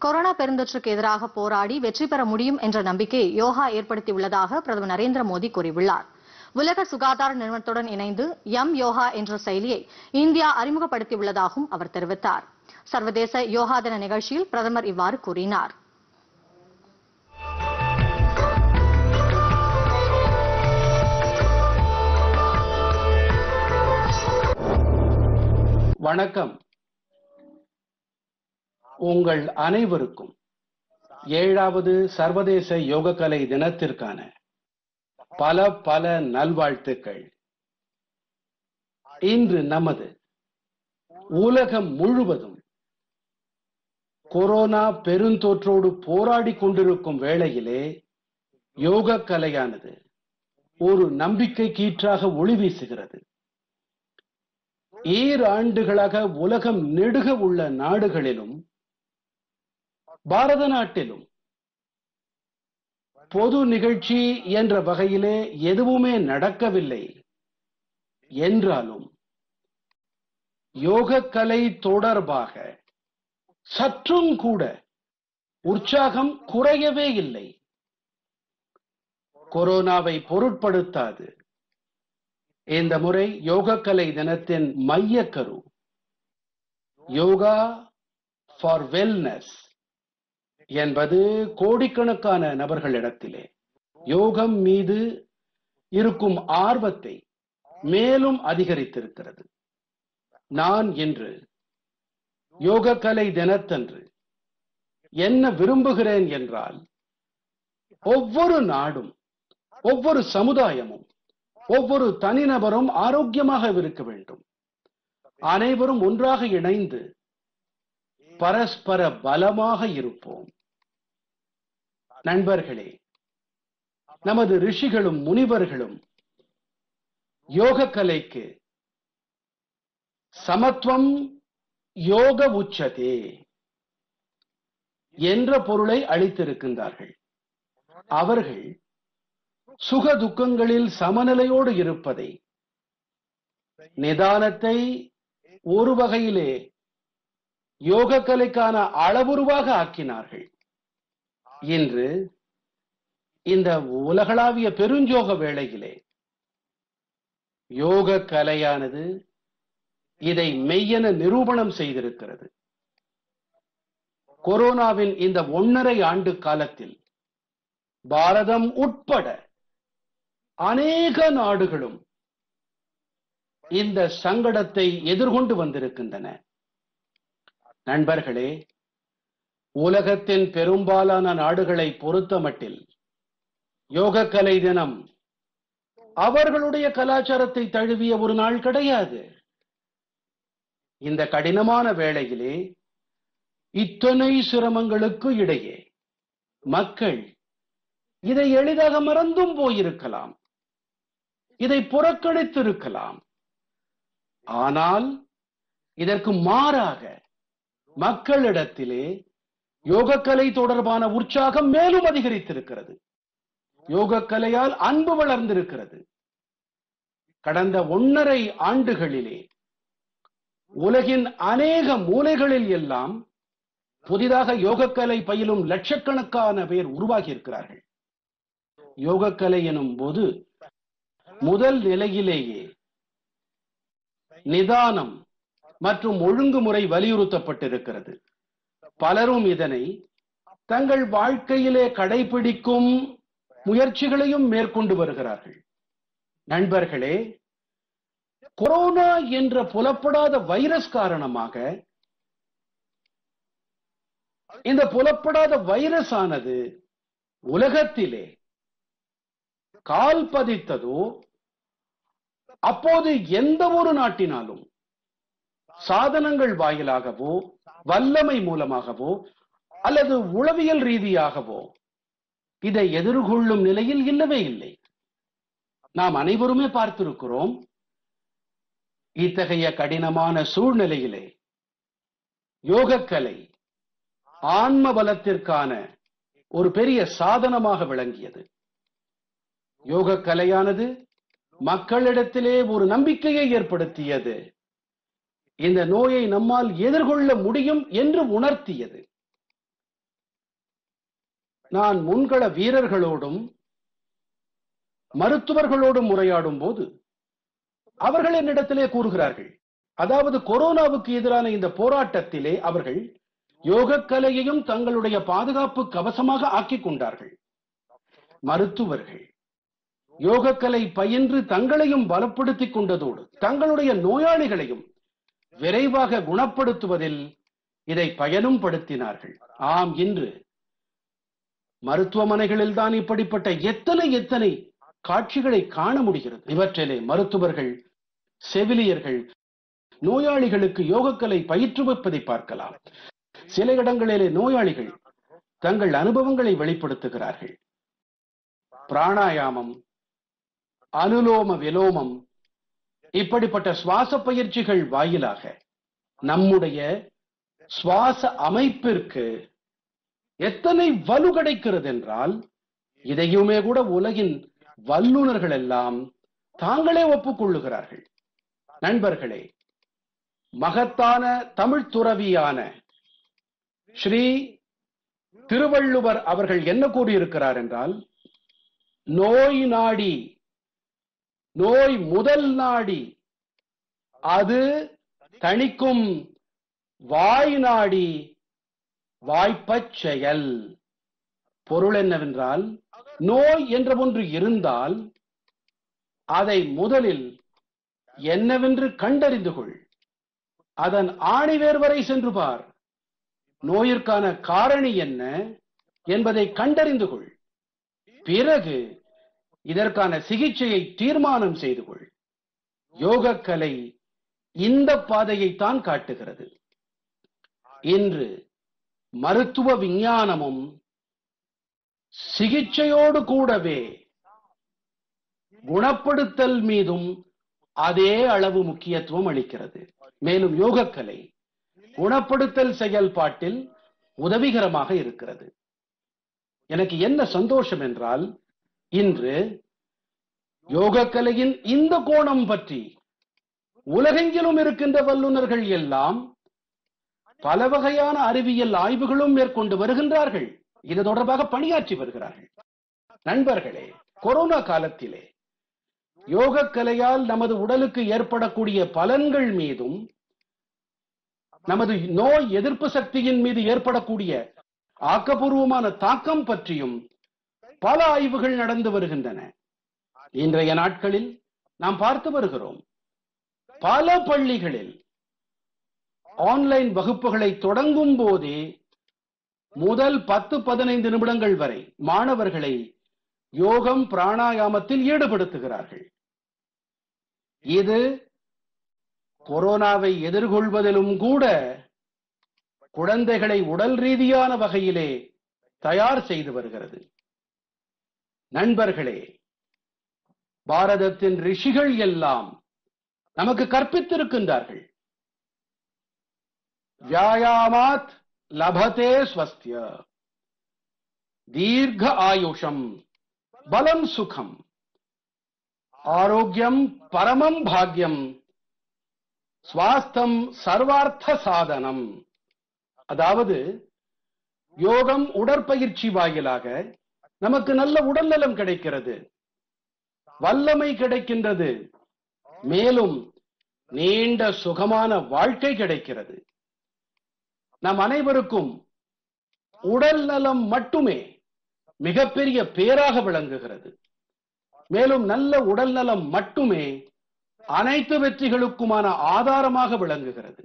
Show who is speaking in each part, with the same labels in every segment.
Speaker 1: corona பெருந்தொற்றுக்கு எதிராக போராடி வெற்றி பெற முடியும் என்ற நம்பிக்கையை யோகா ஏற்படுத்தியுள்ளதாக பிரதமர் நரேந்திர மோடி கூறியுள்ளார் உலக சுகாதார நிறுவனத்துடன் இணைந்து எம் யோகா என்ற செயலியை இந்தியா அறிமுகப்படுத்தியுள்ளதாகவும் அவர் தெரிவித்தார் சர்வதேச யோகா தின நிகழ்ச்சியில் பிரதமர் இவ்வாறு கூறினார்
Speaker 2: வணக்கம் உங்கள் அனைவருக்கும் ஏழாவது சர்வதேச யோகக்கலை தினத்திற்கான பல பல நல்வாழ்த்துக்கள் இன்று நமது உலகம் முழுவதும் கொரோனா பெருந்தொற்றோடு போராடி கொண்டிருக்கும் வேளையிலே யோக கலையானது ஒரு நம்பிக்கை கீற்றாக ஒளி வீசுகிறது ஈர் ஆண்டுகளாக உலகம் நெடுக உள்ள நாடுகளிலும் பாரத நாட்டிலும் பொது நிகழ்ச்சி என்ற வகையிலே எதுவுமே நடக்கவில்லை என்றாலும் யோக கலை தொடர்பாக சற்றும் கூட உற்சாகம் குறையவே இல்லை கொரோனாவை பொருட்படுத்தாது இந்த முறை யோகக்கலை தினத்தின் மையக்கரு யோகா ஃபார் வெல்னஸ் என்பது கோடிக்கணக்கான நபர்களிடத்திலே யோகம் மீது இருக்கும் ஆர்வத்தை மேலும் அதிகரித்திருக்கிறது நான் இன்று யோகக்கலை தினத்தன்று என்ன விரும்புகிறேன் என்றால் ஒவ்வொரு நாடும் ஒவ்வொரு சமுதாயமும் ஒவ்வொரு தனிநபரும் ஆரோக்கியமாக இருக்க வேண்டும் அனைவரும் ஒன்றாக இணைந்து பரஸ்பர பலமாக இருப்போம் நண்பர்களே நமது ரிஷிகளும் முனிவர்களும் யோக கலைக்கு சமத்துவம் யோக உச்சதே என்ற பொருளை அளித்திருக்கின்றார்கள் அவர்கள் சுக துக்கங்களில் சமநிலையோடு இருப்பதை நிதானத்தை ஒரு வகையிலே யோக கலைக்கான அளவுருவாக ஆக்கினார்கள் இன்று இந்த உலகளாவிய பெருஞ்சோக வேளையிலே யோக கலையானது இதை மெய்யென நிரூபணம் செய்திருக்கிறது கொரோனாவின் இந்த ஒன்னரை ஆண்டு காலத்தில் பாரதம் உட்பட அநேக நாடுகளும் இந்த சங்கடத்தை எதிர்கொண்டு வந்திருக்கின்றன நண்பர்களே உலகத்தின் பெரும்பாலான நாடுகளை பொறுத்தமட்டில் யோகக்கலை தினம் அவர்களுடைய கலாச்சாரத்தை தழுவிய ஒரு நாள் கிடையாது இந்த கடினமான வேளையிலே இத்தனை சிரமங்களுக்கு இடையே மக்கள் இதை எளிதாக மறந்தும் போயிருக்கலாம் இதை புறக்கணித்திருக்கலாம் ஆனால் இதற்கு மாறாக மக்களிடத்திலே யோகக்கலை தொடர்பான உற்சாகம் மேலும் அதிகரித்திருக்கிறது யோகக்கலையால் அன்பு வளர்ந்திருக்கிறது கடந்த ஒன்னரை ஆண்டுகளிலே உலகின் அநேக மூலைகளில் எல்லாம் புதிதாக யோகக்கலை பயிலும் லட்சக்கணக்கான பேர் உருவாகி இருக்கிறார்கள் யோகக்கலை எனும் போது முதல் நிலையிலேயே நிதானம் மற்றும் ஒழுங்குமுறை வலியுறுத்தப்பட்டிருக்கிறது பலரும் இதனை தங்கள் வாழ்க்கையிலே கடைபிடிக்கும் முயற்சிகளையும் மேற்கொண்டு வருகிறார்கள் நண்பர்களே கொரோனா என்ற புலப்படாத வைரஸ் காரணமாக இந்த புலப்படாத வைரஸ் ஆனது உலகத்திலே கால் பதித்ததோ அப்போது எந்த ஒரு நாட்டினாலும் சாதனங்கள் வாயிலாகவோ வல்லமை மூலமாகவோ அல்லது உளவியல் ரீதியாகவோ இதை எதிர்கொள்ளும் நிலையில் இல்லவே இல்லை நாம் அனைவருமே பார்த்திருக்கிறோம் இத்தகைய கடினமான சூழ்நிலையிலே யோகக்கலை ஆன்ம பலத்திற்கான ஒரு பெரிய சாதனமாக விளங்கியது யோக கலையானது மக்களிடத்திலே ஒரு நம்பிக்கையை ஏற்படுத்தியது இந்த நோயை நம்மால் எதிர்கொள்ள முடியும் என்று உணர்த்தியது நான் முன்கள வீரர்களோடும் மருத்துவர்களோடும் உரையாடும் போது அவர்கள் என்னிடத்திலே கூறுகிறார்கள் அதாவது கொரோனாவுக்கு எதிரான இந்த போராட்டத்திலே அவர்கள் யோகக்கலையையும் தங்களுடைய பாதுகாப்பு கவசமாக ஆக்கிக் கொண்டார்கள் மருத்துவர்கள் யோகக்கலை பயின்று தங்களையும் பலப்படுத்திக் கொண்டதோடு தங்களுடைய நோயாளிகளையும் விரைவாக குணப்படுத்துவதில் இதை பயனும் படுத்தினார்கள் ஆம் இன்று மருத்துவமனைகளில் தான் இப்படிப்பட்ட எத்தனை எத்தனை காட்சிகளை காண முடிகிறது இவற்றிலே மருத்துவர்கள் செவிலியர்கள் நோயாளிகளுக்கு யோகக்கலை பயிற்றுவிப்பதை பார்க்கலாம் சில இடங்களிலே நோயாளிகள் தங்கள் அனுபவங்களை வெளிப்படுத்துகிறார்கள் பிராணாயாமம் அனுலோம விலோமம் இப்படிப்பட்ட சுவாச பயிற்சிகள் வாயிலாக நம்முடைய சுவாச அமைப்பிற்கு எத்தனை வலு கிடைக்கிறது என்றால் இதையுமே கூட உலகின் வல்லுநர்கள் எல்லாம் தாங்களே ஒப்புக்கொள்ளுகிறார்கள் நண்பர்களே மகத்தான தமிழ் துறவியான ஸ்ரீ திருவள்ளுவர் அவர்கள் என்ன கூறியிருக்கிறார் என்றால் நோய் நாடி நோய் முதல் நாடி அது தணிக்கும் வாய் நாடி வாய்ப்பச் செயல் பொருள் என்னவென்றால் நோய் என்ற ஒன்று இருந்தால் அதை முதலில் என்னவென்று கண்டறிந்து கொள் அதன் ஆணிவேர் வரை சென்று பார் நோயிற்கான காரணி என்ன என்பதை கண்டறிந்து கொள் பிறகு இதற்கான சிகிச்சையை தீர்மானம் செய்து கொள் யோகக்கலை இந்த பாதையைத்தான் காட்டுகிறது இன்று மருத்துவ விஞ்ஞானமும் சிகிச்சையோடு கூடவே குணப்படுத்தல் மீதும் அதே அளவு முக்கியத்துவம் அளிக்கிறது மேலும் யோகக்கலை குணப்படுத்தல் செயல்பாட்டில் உதவிகரமாக இருக்கிறது எனக்கு என்ன சந்தோஷம் என்றால் இன்று யோகக்கலையின் இந்த கோணம் பற்றி உலகெங்கிலும் இருக்கின்ற வல்லுநர்கள் எல்லாம் பல வகையான அறிவியல் ஆய்வுகளும் மேற்கொண்டு வருகின்றார்கள் இது தொடர்பாக பணியாற்றி வருகிறார்கள் நண்பர்களே கொரோனா காலத்திலே யோகக்கலையால் நமது உடலுக்கு ஏற்படக்கூடிய பலன்கள் மீதும் நமது நோய் எதிர்ப்பு சக்தியின் மீது ஏற்படக்கூடிய ஆக்கப்பூர்வமான தாக்கம் பற்றியும் பல ஆய்வுகள் நடந்து வருகின்றன இன்றைய நாட்களில் நாம் பார்த்து வருகிறோம் பல பள்ளிகளில் ஆன்லைன் வகுப்புகளை தொடங்கும் போதே முதல் பத்து பதினைந்து நிமிடங்கள் வரை மாணவர்களை யோகம் பிராணாயாமத்தில் ஈடுபடுத்துகிறார்கள் இது கொரோனாவை எதிர்கொள்வதிலும் கூட குழந்தைகளை உடல் ரீதியான வகையிலே தயார் செய்து வருகிறது நண்பர்களே பாரதத்தின் ரிஷிகள் எல்லாம் நமக்கு கற்பித்திருக்கின்றார்கள் வியாயாமாத் லபதே ஸ்வஸ்திய தீர்க்க ஆயுஷம் பலம் சுகம் ஆரோக்கியம் பரமம் பாக்யம் சுவாஸ்தம் சர்வார்த்த சாதனம் அதாவது யோகம் உடற்பயிற்சி வாயிலாக நமக்கு நல்ல உடல்நலம் கிடைக்கிறது வல்லமை கிடைக்கின்றது மேலும் நீண்ட சுகமான வாழ்க்கை கிடைக்கிறது நம் அனைவருக்கும் உடல் நலம் மட்டுமே மிகப்பெரிய பேராக விளங்குகிறது மேலும் நல்ல உடல் நலம் மட்டுமே அனைத்து வெற்றிகளுக்குமான ஆதாரமாக விளங்குகிறது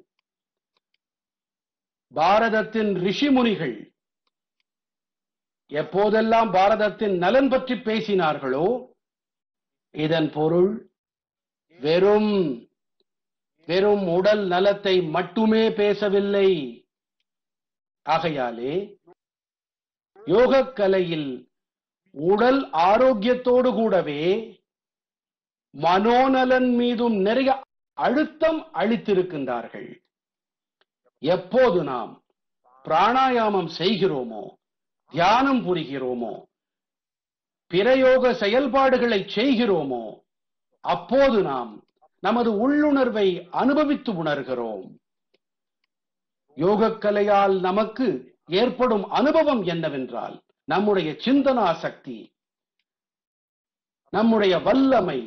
Speaker 2: பாரதத்தின் ரிஷிமுனிகள் எப்போதெல்லாம் பாரதத்தின் நலன் பற்றி பேசினார்களோ இதன் பொருள் வெறும் வெறும் உடல் நலத்தை மட்டுமே பேசவில்லை ஆகையாலே யோகக்கலையில் உடல் ஆரோக்கியத்தோடு கூடவே மனோநலன் மீதும் நிறைய அழுத்தம் அளித்திருக்கின்றார்கள் எப்போது நாம் பிராணாயாமம் செய்கிறோமோ தியானம் புரிகிறோமோ பிரயோக செயல்பாடுகளை செய்கிறோமோ அப்போது நாம் நமது உள்ளுணர்வை அனுபவித்து உணர்கிறோம் யோகக்கலையால் நமக்கு ஏற்படும் அனுபவம் என்னவென்றால் நம்முடைய சிந்தனா சக்தி நம்முடைய வல்லமை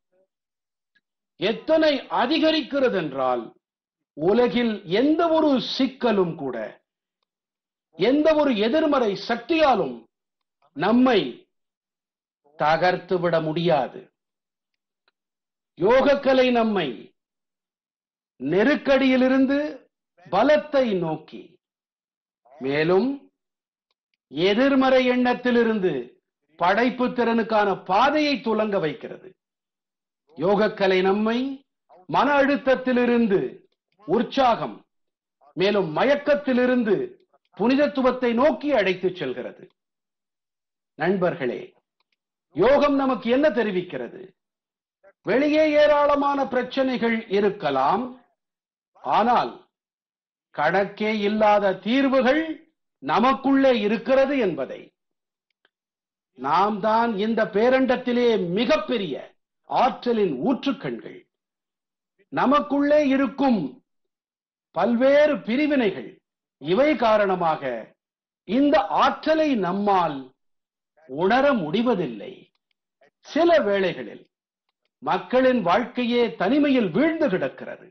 Speaker 2: எத்தனை அதிகரிக்கிறது என்றால் உலகில் எந்த ஒரு சிக்கலும் கூட எந்த ஒரு எதிர்மறை சக்தியாலும் நம்மை தகர்த்து விட முடியாது யோகக்கலை நம்மை நெருக்கடியிலிருந்து பலத்தை நோக்கி மேலும் எதிர்மறை எண்ணத்திலிருந்து படைப்பு திறனுக்கான பாதையை துலங்க வைக்கிறது யோகக்கலை நம்மை மன அழுத்தத்திலிருந்து உற்சாகம் மேலும் மயக்கத்திலிருந்து புனிதத்துவத்தை நோக்கி அழைத்துச் செல்கிறது நண்பர்களே யோகம் நமக்கு என்ன தெரிவிக்கிறது வெளியே ஏராளமான பிரச்சனைகள் இருக்கலாம் ஆனால் கணக்கே இல்லாத தீர்வுகள் நமக்குள்ளே இருக்கிறது என்பதை நாம் தான் இந்த பேரண்டத்திலே மிகப்பெரிய ஆற்றலின் ஊற்றுக்கண்கள் நமக்குள்ளே இருக்கும் பல்வேறு பிரிவினைகள் இவை காரணமாக இந்த ஆற்றலை நம்மால் உணர முடிவதில்லை சில வேளைகளில் மக்களின் வாழ்க்கையே தனிமையில் வீழ்ந்து கிடக்கிறது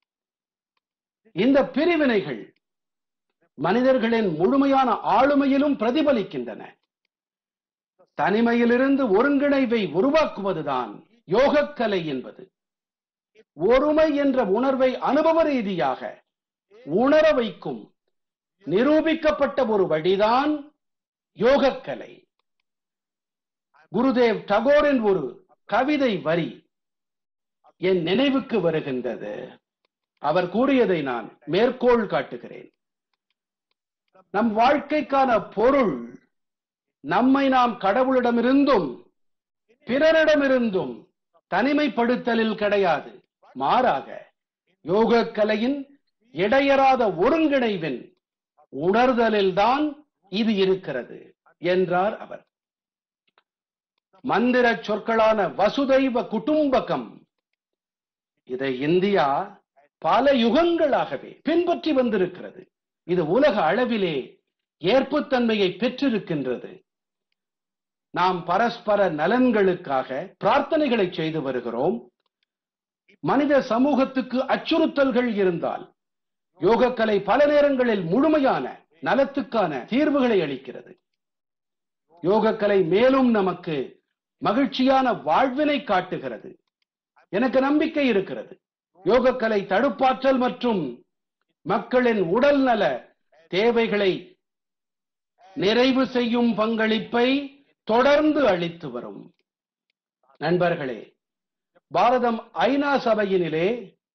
Speaker 2: இந்த பிரிவினைகள் மனிதர்களின் முழுமையான ஆளுமையிலும் பிரதிபலிக்கின்றன தனிமையிலிருந்து ஒருங்கிணைவை உருவாக்குவதுதான் யோகக்கலை என்பது ஒருமை என்ற உணர்வை அனுபவ ரீதியாக உணர வைக்கும் நிரூபிக்கப்பட்ட ஒரு வழிதான் யோகக்கலை குருதேவ் டகோரின் ஒரு கவிதை வரி என் நினைவுக்கு வருகின்றது அவர் கூறியதை நான் மேற்கோள் காட்டுகிறேன் நம் வாழ்க்கைக்கான பொருள் நம்மை நாம் கடவுளிடமிருந்தும் பிறரிடமிருந்தும் தனிமைப்படுத்தலில் கிடையாது மாறாக யோக கலையின் இடையறாத ஒருங்கிணைவின் உணர்தலில்தான் இது இருக்கிறது என்றார் அவர் மந்திர சொற்களான வசுதைவ குடும்பகம் இதை இந்தியா பல யுகங்களாகவே பின்பற்றி வந்திருக்கிறது இது உலக அளவிலே ஏற்புத்தன்மையை பெற்றிருக்கின்றது நாம் பரஸ்பர நலன்களுக்காக பிரார்த்தனைகளை செய்து வருகிறோம் மனித சமூகத்துக்கு அச்சுறுத்தல்கள் இருந்தால் யோகக்கலை பல நேரங்களில் முழுமையான நலத்துக்கான தீர்வுகளை அளிக்கிறது யோகக்கலை மேலும் நமக்கு மகிழ்ச்சியான வாழ்வினை காட்டுகிறது எனக்கு நம்பிக்கை இருக்கிறது யோகக்கலை தடுப்பாற்றல் மற்றும் மக்களின் உடல் நல தேவைகளை நிறைவு செய்யும் பங்களிப்பை தொடர்ந்து அளித்து வரும் நண்பர்களே பாரதம் ஐநா சபையினிலே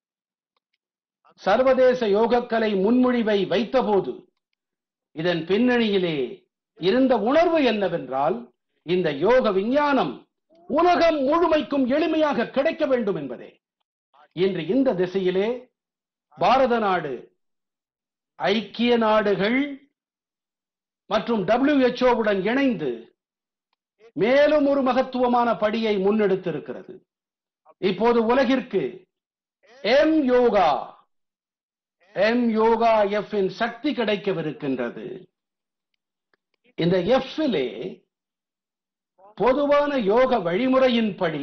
Speaker 2: சர்வதேச யோகக்கலை முன்மொழிவை வைத்தபோது இதன் பின்னணியிலே இருந்த உணர்வு என்னவென்றால் இந்த யோக விஞ்ஞானம் உலகம் முழுமைக்கும் எளிமையாக கிடைக்க வேண்டும் என்பதே இன்று இந்த திசையிலே பாரத நாடு ஐக்கிய நாடுகள் மற்றும் டபிள்யூஎச்ஓவுடன் இணைந்து மேலும் ஒரு மகத்துவமான படியை முன்னெடுத்திருக்கிறது இப்போது உலகிற்கு எம் யோகா எம் யோகா எஃப் இன் சக்தி கிடைக்கவிருக்கின்றது இந்த எஃப்இலே பொதுவான யோக வழிமுறையின்படி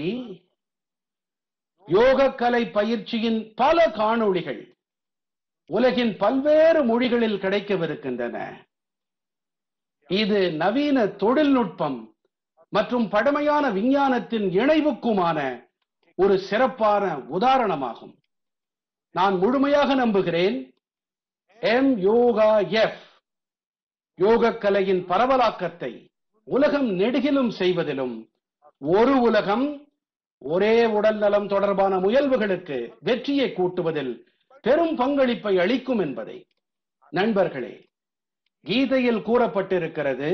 Speaker 2: யோக கலை பயிற்சியின் பல காணொளிகள் உலகின் பல்வேறு மொழிகளில் கிடைக்கவிருக்கின்றன இது நவீன தொழில்நுட்பம் மற்றும் பழமையான விஞ்ஞானத்தின் இணைவுக்குமான ஒரு சிறப்பான உதாரணமாகும் நான் முழுமையாக நம்புகிறேன் எம் யோகா எஃப் யோக கலையின் பரவலாக்கத்தை உலகம் நெடுகிலும் செய்வதிலும் ஒரு உலகம் ஒரே உடல் நலம் தொடர்பான முயல்வுகளுக்கு வெற்றியை கூட்டுவதில் பெரும் பங்களிப்பை அளிக்கும் என்பதை நண்பர்களே கீதையில் கூறப்பட்டிருக்கிறது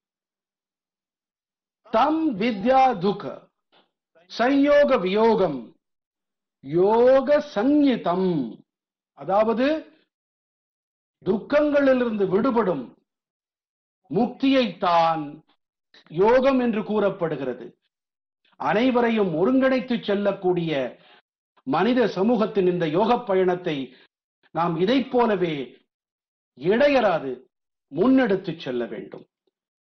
Speaker 2: தம் வித்யா துக்க சம்யோக வியோகம் யோக சந்நிதம் அதாவது துக்கங்களிலிருந்து விடுபடும் முக்தியைத்தான் யோகம் என்று கூறப்படுகிறது அனைவரையும் ஒருங்கிணைத்து செல்லக்கூடிய மனித சமூகத்தின் இந்த யோக பயணத்தை நாம் இதைப் போலவே இடையராது முன்னெடுத்து செல்ல வேண்டும்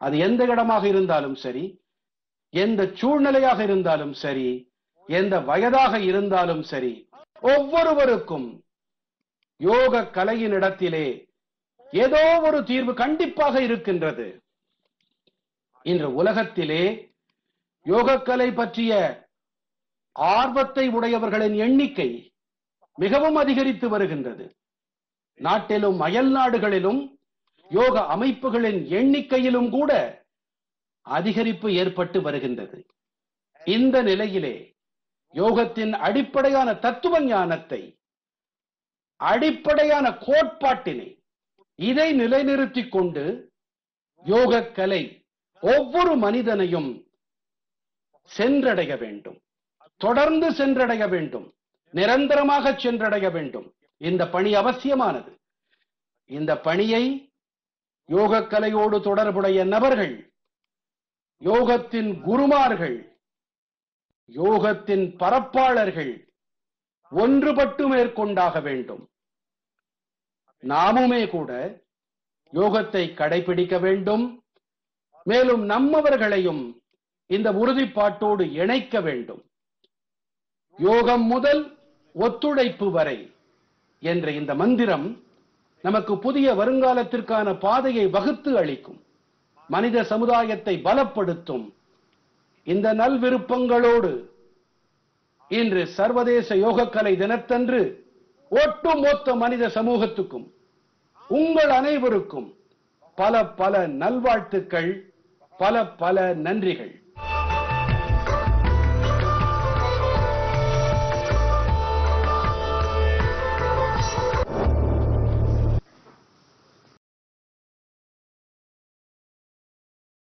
Speaker 2: அது எந்த இடமாக இருந்தாலும் சரி எந்த சூழ்நிலையாக இருந்தாலும் சரி எந்த வயதாக இருந்தாலும் சரி ஒவ்வொருவருக்கும் யோக கலையின் இடத்திலே ஏதோ ஒரு தீர்வு கண்டிப்பாக இருக்கின்றது இன்று உலகத்திலே யோகக்கலை பற்றிய ஆர்வத்தை உடையவர்களின் எண்ணிக்கை மிகவும் அதிகரித்து வருகின்றது நாட்டிலும் அயல் நாடுகளிலும் யோக அமைப்புகளின் எண்ணிக்கையிலும் கூட அதிகரிப்பு ஏற்பட்டு வருகின்றது இந்த நிலையிலே யோகத்தின் அடிப்படையான தத்துவ ஞானத்தை அடிப்படையான கோட்பாட்டினை இதை நிலைநிறுத்திக் கொண்டு யோக கலை ஒவ்வொரு மனிதனையும் சென்றடைய வேண்டும் தொடர்ந்து சென்றடைய வேண்டும் நிரந்தரமாக சென்றடைய வேண்டும் இந்த பணி அவசியமானது இந்த பணியை யோக கலையோடு தொடர்புடைய நபர்கள் யோகத்தின் குருமார்கள் யோகத்தின் பரப்பாளர்கள் ஒன்றுபட்டு மேற்கொண்டாக வேண்டும் நாமுமே கூட யோகத்தை கடைபிடிக்க வேண்டும் மேலும் நம்மவர்களையும் இந்த உறுதிப்பாட்டோடு இணைக்க வேண்டும் யோகம் முதல் ஒத்துழைப்பு வரை என்ற இந்த மந்திரம் நமக்கு புதிய வருங்காலத்திற்கான பாதையை வகுத்து அளிக்கும் மனித சமுதாயத்தை பலப்படுத்தும் இந்த நல்விருப்பங்களோடு இன்று சர்வதேச யோகக்கலை தினத்தன்று ஒட்டுமொத்த மனித சமூகத்துக்கும் உங்கள் அனைவருக்கும் பல பல நல்வாழ்த்துக்கள் பல பல நன்றிகள்